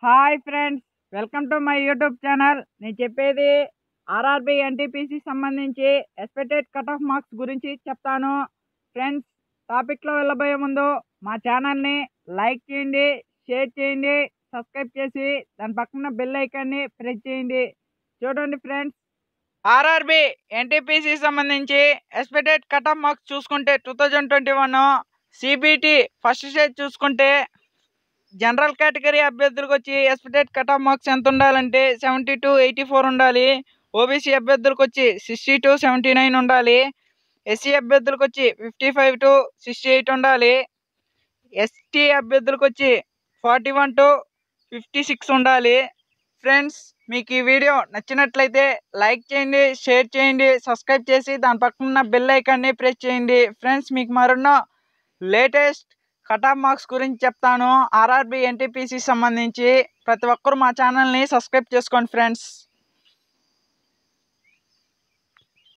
hi friends welcome to my YouTube channel నేను చెప్పేది RRB NTPC సంబంధించి ఎక్స్పెక్టెడ్ కట్ ఆఫ్ మార్క్స్ గురించి చెప్తాను ఫ్రెండ్స్ టాపిక్లో వెళ్ళబోయే ముందు మా ఛానల్ని లైక్ చేయండి షేర్ చేయండి సబ్స్క్రైబ్ చేసి దాని పక్కన బెల్ ఐకాన్ని ప్రెస్ చేయండి చూడండి ఫ్రెండ్స్ ఆర్ఆర్బి ఎన్టీపీసీ సంబంధించి ఎక్స్పెక్టెడ్ కట్ ఆఫ్ మార్క్స్ చూసుకుంటే two thousand twenty one CBT first stage చూసుకుంటే జనరల్ కేటగిరీ అభ్యర్థులకు వచ్చి ఎక్స్పెక్టెడ్ కట్ ఆఫ్ మార్క్స్ ఎంత ఉండాలంటే సెవెంటీ టు ఎయిటీ ఫోర్ ఉండాలి ఓబీసీ అభ్యర్థులకు వచ్చి సిక్స్టీ టు సెవెంటీ నైన్ ఉండాలి ఎస్సీ అభ్యర్థులకు వచ్చి fifty five to sixty eight ఉండాలి ఎస్టీ అభ్యర్థులకు వచ్చి forty one to fifty six ఉండాలి ఫ్రెండ్స్ మీకు ఈ వీడియో నచ్చినట్లయితే లైక్ చేయండి షేర్ చేయండి సబ్స్క్రైబ్ చేసి దాని పక్కన బెల్ ఐకాన్ని ప్రెస్ చేయండి ఫ్రెండ్స్ మీకు మరెన్నో లేటెస్ట్ కట్ ఆఫ్ మార్క్స్ గురించి చెప్తాను ఆర్ఆర్బి ఎన్టీపీసీ సంబంధించి ప్రతి ఒక్కరు మా ఛానల్ని సబ్స్క్రైబ్ చేసుకోండి ఫ్రెండ్స్